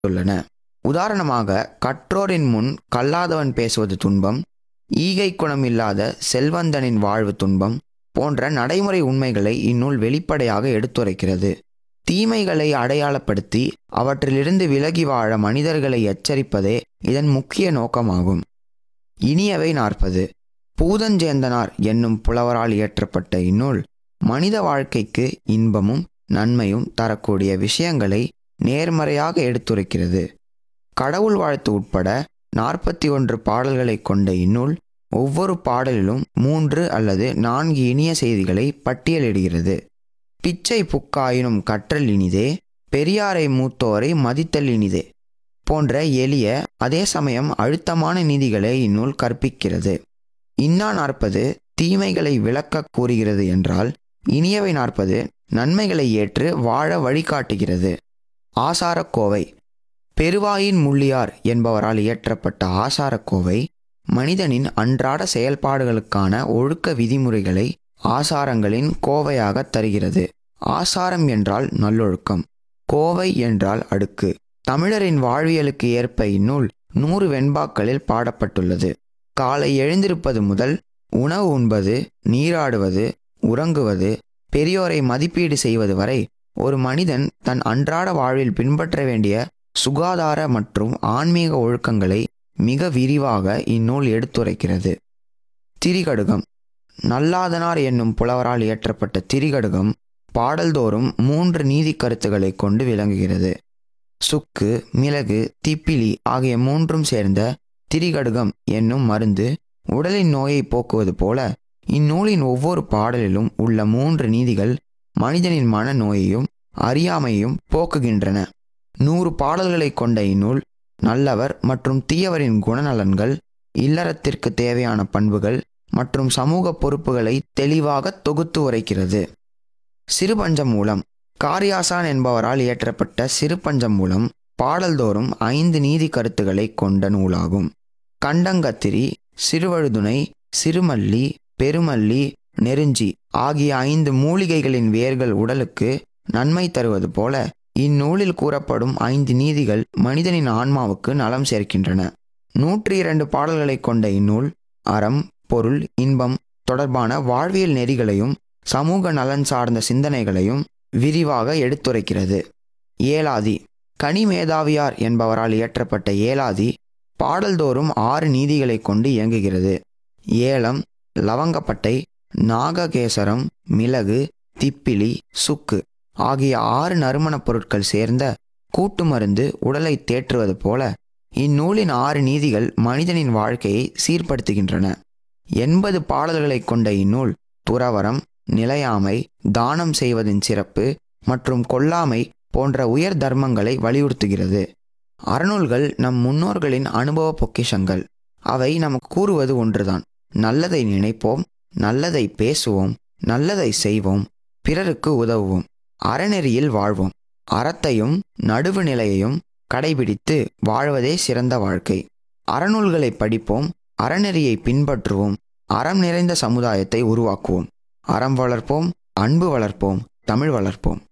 உள்ளன உதாரணமாக கற்றோரின் முன் கல்லாதவன் பேசுவது துன்பம் ஈகை குணமில்லாத செல்வந்தனின் வாழ்வு துன்பம் போன்ற நடைமுறை உண்மைகளை இந்நூல் வெளிப்படையாக எடுத்துரைக்கிறது தீமைகளை அடையாளப்படுத்தி அவற்றிலிருந்து விலகி வாழ மனிதர்களை எச்சரிப்பதே இதன் முக்கிய நோக்கமாகும் இனியவை நாற்பது பூதஞ்சேந்தனார் என்னும் புலவரால் இயற்றப்பட்ட இந்நூல் மனித வாழ்க்கைக்கு இன்பமும் நன்மையும் தரக்கூடிய விஷயங்களை நேர்மறையாக எடுத்துரைக்கிறது கடவுள் வாழ்த்து உட்பட நாற்பத்தி ஒன்று பாடல்களை கொண்ட இந்நூல் ஒவ்வொரு பாடலிலும் மூன்று அல்லது நான்கு இனிய செய்திகளை பட்டியலிடுகிறது பிச்சை புக்காயினும் கற்றல் இனிதே பெரியாரை மூத்தோரை மதித்தல் இனிதே போன்ற எளிய அதே சமயம் அழுத்தமான நீதிகளை இந்நூல் கற்பிக்கிறது இன்னா நாற்பது தீமைகளை விளக்கக் கூறுகிறது என்றால் இனியவை நாற்பது நன்மைகளை ஏற்று வாழ வழிகாட்டுகிறது ஆசாரக்கோவை பெருவாயின் முள்ளியார் என்பவரால் இயற்றப்பட்ட ஆசாரக்கோவை மனிதனின் அன்றாட செயல்பாடுகளுக்கான ஒழுக்க விதிமுறைகளை ஆசாரங்களின் கோவையாக தருகிறது ஆசாரம் என்றால் நல்லொழுக்கம் கோவை என்றால் அடுக்கு தமிழரின் வாழ்வியலுக்கு ஏற்ப இந்நூல் நூறு வெண்பாக்களில் பாடப்பட்டுள்ளது காலை எழுந்திருப்பது முதல் உணவு உண்பது நீராடுவது உறங்குவது பெரியோரை மதிப்பீடு செய்வது வரை ஒரு மனிதன் தன் அன்றாட வாழ்வில் பின்பற்ற வேண்டிய சுகாதார மற்றும் ஆன்மீக ஒழுக்கங்களை மிக விரிவாக இந்நூல் எடுத்துரைக்கிறது திரிகடுகம் நல்லாதனார் என்னும் புலவரால் இயற்றப்பட்ட திரிகடுகம் பாடல்தோறும் மூன்று நீதி கருத்துக்களை கொண்டு விளங்குகிறது சுக்கு மிளகு திப்பிலி ஆகிய மூன்றும் சேர்ந்த திரிகடுகம் என்னும் மருந்து உடலின் நோயை போக்குவது போல இந்நூலின் ஒவ்வொரு பாடலிலும் உள்ள மூன்று நீதிகள் மனிதனின் மன நோயையும் அறியாமையும் போக்குகின்றன நூறு பாடல்களை கொண்ட இந்நூல் நல்லவர் மற்றும் தீயவரின் குணநலன்கள் இல்லறத்திற்கு தேவையான பண்புகள் மற்றும் சமூக பொறுப்புகளை தெளிவாக தொகுத்து உரைக்கிறது சிறுபஞ்சம் மூலம் காரியாசான் என்பவரால் இயற்றப்பட்ட சிறுபஞ்சம் மூலம் பாடல்தோறும் ஐந்து நீதி கருத்துக்களை கொண்ட நூலாகும் கண்டங்கத்திரி சிறுவழுதுணை சிறுமல்லி பெருமல்லி நெருஞ்சி ஆகிய ஐந்து மூலிகைகளின் வேர்கள் உடலுக்கு நன்மை தருவது போல இந்நூலில் கூறப்படும் ஐந்து நீதிகள் மனிதனின் ஆன்மாவுக்கு நலம் சேர்க்கின்றன நூற்றி இரண்டு பாடல்களை கொண்ட இந்நூல் அறம் பொருள் இன்பம் தொடர்பான வாழ்வியல் நெறிகளையும் சமூக நலன் சார்ந்த சிந்தனைகளையும் விரிவாக எடுத்துரைக்கிறது ஏலாதி கனிமேதாவியார் என்பவரால் இயற்றப்பட்ட ஏலாதி பாடல்தோறும் ஆறு நீதிகளை கொண்டு இயங்குகிறது ஏலம் லவங்கப்பட்டை நாககேசரம் மிளகு திப்பிலி சுக்கு ஆகிய ஆறு நறுமணப் பொருட்கள் சேர்ந்த கூட்டு மருந்து உடலை தேற்றுவது போல இந்நூலின் ஆறு நீதிகள் மனிதனின் வாழ்க்கையை சீர்படுத்துகின்றன எண்பது பாடல்களை கொண்ட இந்நூல் துறவரம் நிலையாமை தானம் செய்வதின் சிறப்பு மற்றும் கொல்லாமை போன்ற உயர் தர்மங்களை வலியுறுத்துகிறது அறநூல்கள் நம் முன்னோர்களின் அனுபவ பொக்கிஷங்கள் அவை நமக்கு கூறுவது ஒன்றுதான் நல்லதை நினைப்போம் நல்லதை பேசுவோம் நல்லதை செய்வோம் பிறருக்கு உதவுவோம் அறநெறியில் வாழ்வோம் அறத்தையும் நடுவு நிலையையும் கடைபிடித்து வாழ்வதே சிறந்த வாழ்க்கை அறநூல்களை படிப்போம் அறநெறியை பின்பற்றுவோம் அறம் நிறைந்த சமுதாயத்தை உருவாக்குவோம் அறம் வளர்ப்போம் அன்பு வளர்ப்போம் தமிழ் வளர்ப்போம்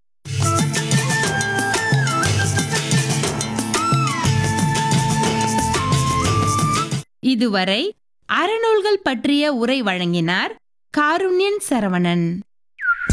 இதுவரை அறநூல்கள் பற்றிய உரை வழங்கினார் காருண்யன் சரவணன்